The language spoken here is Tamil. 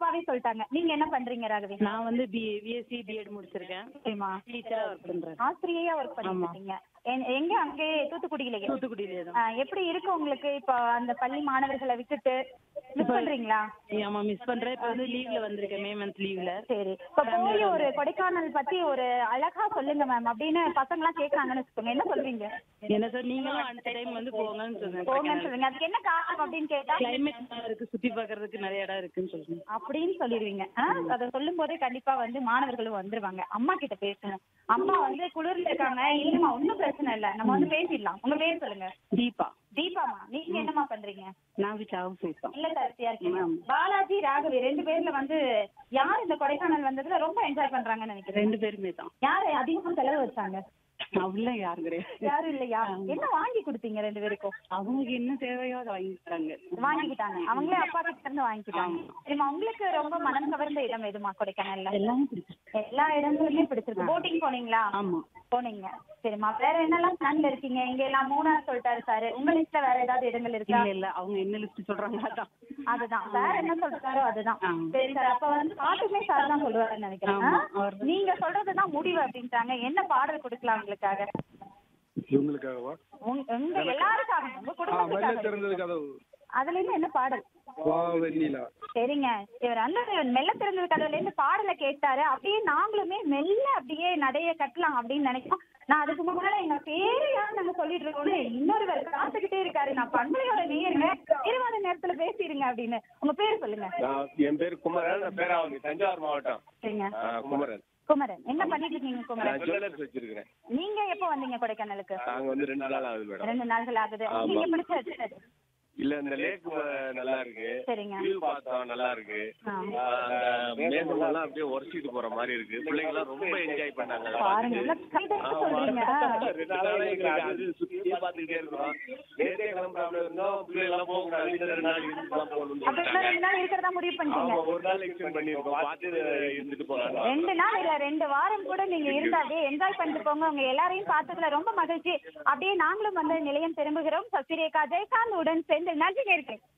அப்பாவே சொல்லிட்டாங்க நீங்க என்ன பண்றீங்க ராகவி நான் வந்து பி பிஎஸ்சி பிஎட் முடிச்சிருக்கேன் சரிம்மா டீச்சரா ஒர்க் பண்றேன் ஆசிரியையா ஒர்க் பண்ணிட்டு ஆமா. இருக்கீங்க எ- எங்க அங்கே தூத்துக்குடியிலேயே தூத்துக்குடியிலே தான் ஆ, எப்படி இருக்கு உங்களுக்கு இப்போ அந்த பள்ளி மாணவர்களை விட்டுட்டு மிஸ் பண்றீங்களா ஆமா மிஸ் பண்றேன் இப்ப வந்து லீவ்ல வந்திருக்கேன் மே மந்த் லீவ்ல சரி இப்ப போய் ஒரு கொடைக்கானல் பத்தி ஒரு அழகா சொல்லுங்க மேம் அப்படின்னு பசங்க எல்லாம் கேக்குறாங்கன்னு வச்சுக்கோங்க என்ன சொல்றீங்க என்ன சார் நீங்களும் அடுத்த டைம் வந்து போங்கன்னு போங்கன்னு சொன்னேன் சொல்லுங்க அதுக்கு என்ன காரணம் அப்படின்னு கேட்டா கிளைமேட் நல்லா இருக்கு சுத்தி பார்க்கறதுக்கு நிறைய இடம் இருக்குன்னு சொல்றேன் அப்படின்னு சொல்லிடுவீங்க ஆ, அத சொல்லும் போதே கண்டிப்பா வந்து மாணவர்களும் வந்துருவாங்க அம்மா கிட்ட பேசணும் அம்மா வந்து குளிர்ல இருக்காங்க இல்லம்மா ஒண்ணும் பிரச்சனை இல்ல நம்ம வந்து பேசிடலாம் உங்க பேர் சொல்லுங்க தீபா தீபாமா நீங்க என்னம்மா பண்றீங்க நான் வீட்டு ஹவுஸ் ஒய்ஃப் தான் இல்ல தரத்தியா இருக்கீங்க ஆமா. பாலாஜி ராகவி ரெண்டு பேர்ல வந்து யார் இந்த கொடைக்கானல் வந்ததுல ரொம்ப என்ஜாய் பண்றாங்கன்னு நினைக்கிறேன் ரெண்டு பேருமே தான் யாரு அதிகமா செலவு வச்சாங்க அவ்வளோ யாரும் கிடையாது யாரும் இல்லையா என்ன வாங்கி கொடுத்தீங்க ரெண்டு பேருக்கும் அவங்களுக்கு என்ன தேவையோ அதை வாங்கிக்கிறாங்க வாங்கிக்கிட்டாங்க அவங்களே அப்பா கிட்ட இருந்து வாங்கிக்கிட்டாங்க ஆமா. சரிம்மா உங்களுக்கு ரொம்ப மனம் கவர்ந்த இடம் எதுமா கொடைக்கானல்ல எல்லாமே பிடிச்சிருக்கு எல்லா இடங்களுமே பிடிச்சிருக்கு போட்டிங் போனீங்களா ஆமா போனீங்க சரிம்மா வேற என்னெல்லாம் பிளான்ல இருக்கீங்க இங்க எல்லாம் மூணார் சொல்லிட்டாரு சாரு உங்க லிஸ்ட்ல வேற ஏதாவது இடங்கள் இருக்கா இல்ல இல்ல அவங்க என்ன லிஸ்ட் சொல்றாங்க அதான் அதுதான் வேற என்ன சொல்றாரோ அதுதான் ஆ. சரி சார் அப்ப வந்து பாட்டுமே சார் தான் சொல்லுவாருன்னு நினைக்கிறேன் ஆமா, ஆ? அவர் நீங்க சொல்றதுதான் முடிவு அப்படின்ட்டாங்க என்ன பாடல் கொடுக்கலாம் உங்களுக்காக இவங்களுக்காகவா உங்க உங்க எல்லாருக்காக உங்க ஆ மெல்ல குடும்பத்துக்காக திறந்தது கதவு அதுல இருந்து என்ன பாடல் வா வெண்ணிலா சரிங்க இவர் வந்து மெல்ல திறந்தது கதவுல இருந்து பாடலை கேட்டாரு அப்படியே நாங்களுமே மெல்ல அப்படியே நடைய கட்டலாம் அப்படின்னு நினைக்கிறோம் நான் அதுக்கு முன்னால எங்க பேரையா நாங்க சொல்லிட்டு இருக்கோம் இன்னொருவர் காத்துக்கிட்டே இருக்காரு நான் பண்பலையோட நேருங்க இருபது நேரத்துல பேசிருங்க அப்படின்னு உங்க பேர் சொல்லுங்க நான் என் பேர் குமரன் நான் பேராவணி தஞ்சாவூர் மாவட்டம் சரிங்க ஆ, குமரன் குமரன் என்ன பண்ணிட்டு இருக்கீங்க நான் குமரன் ஜுவல்லர்ஸ் வச்சிருக்கிறேன் நீங்க எப்போ வந்தீங்க கொடைக்கானலுக்கு நாங்க வந்து ரெண்டு நாள் ஆகுது மேடம் ரெண்டு நாள்கள் ஆகுது ஆமா. நீங்க பிடிச்ச வச்சது இல்ல இந்த லேக் நல்லா இருக்கு சரிங்க வியூ பார்த்தோம் நல்லா இருக்கு ஆ. ஆ, அந்த மேகமெல்லாம் அப்படியே உரசிட்டு போற மாதிரி இருக்கு பிள்ளைங்க எல்லாம் ரொம்ப என்ஜாய் பண்ணாங்க அதை பாருங்க பார்த்துட்டு. எல்லாம் கைதட்டி ஆமா. சொல்றீங்க ரெண்டு நாளா எங்களுக்கு அது சுத்தியே பார்த்துக்கிட்டே இருக்கோம் நேரே கிளம்புறாங்க இருந்தோம் பிள்ளைங்க எல்லாம் போக கூடாது இன்னும் ரெண்டு நாள் இருந்துட்டு தான் போகணும்னு அப்ப இன்னும் சொல்லிட்டாங்க ரெண்டு நாள் இருக்கிறதா முடிவு பண்ணிட்டீங்க ஆமா ஒரு நாள் எக்ஸ்டெண்ட் பண்ணிருக்கோம் பார்த்து இருந்துட்டு போகலாம் ரெண்டு நாள் இல்ல ரெண்டு வாரம் கூட நீங்க இருந்தா அப்படியே என்ஜாய் பண்ணிட்டு போங்க உங்க எல்லாரையும் பார்த்ததுல ரொம்ப மகிழ்ச்சி அப்படியே நாங்களும் வந்து நிலையம் திரும்புகிறோம் சசிரேகா ஜெயகாந்த் உடன் சேர்ந்து நன்றி இருக்கேன்